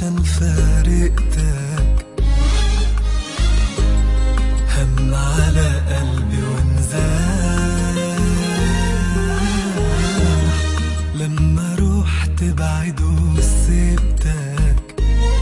عشان فارقتك هم على قلبي وانزاح لما روحت بعيد وسبتك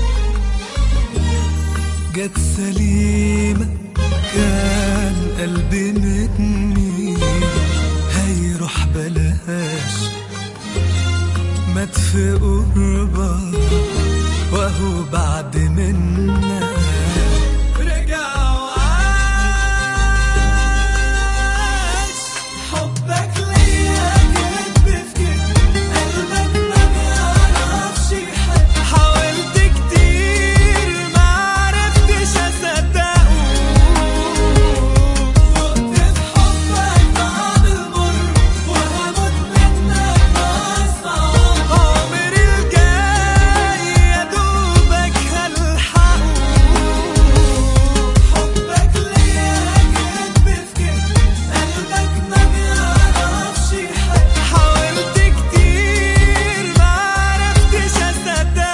جت سليمة كان قلبي متني هيروح بلاش مات في قربة وهو بعد منا رجع وعاش حبك ليا كدب في كدب قلبك ما بيعرفش يحب حاولت كتير ما عرفتش اصدقه فقت في حبك بعد المر وهموت منك بس عمري الجاي يا دوبك هلحقه حبك ليا كدب في كدب قلبك ما بيعرفش يحب حاولت كتير ما عرفتش اصدقه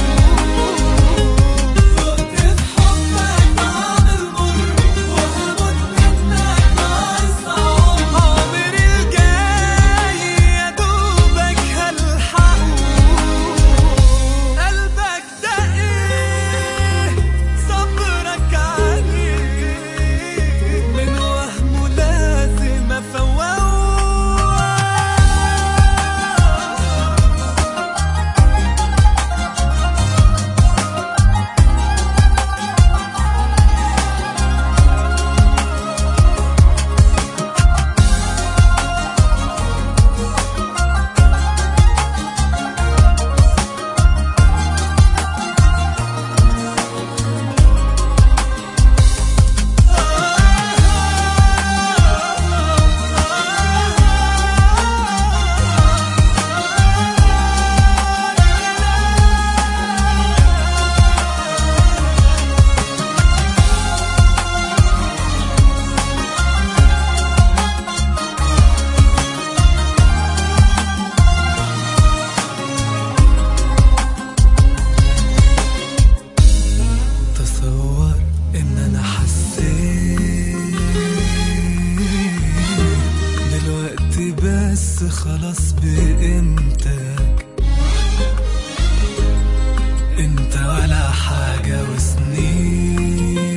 فقت في حبك بعد المر وهموت منك بس عمري الجاي يا دوبك هلحقه قلبك ده ايه صبرك عليه من وهمه لازم افوقه تصور ان انا حسيت دلوقتي بس خلاص بقيمتك انت ولا حاجة وسنين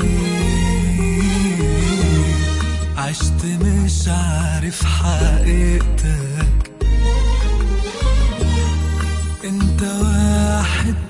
عشت مش عارف حقيقتك انت واحد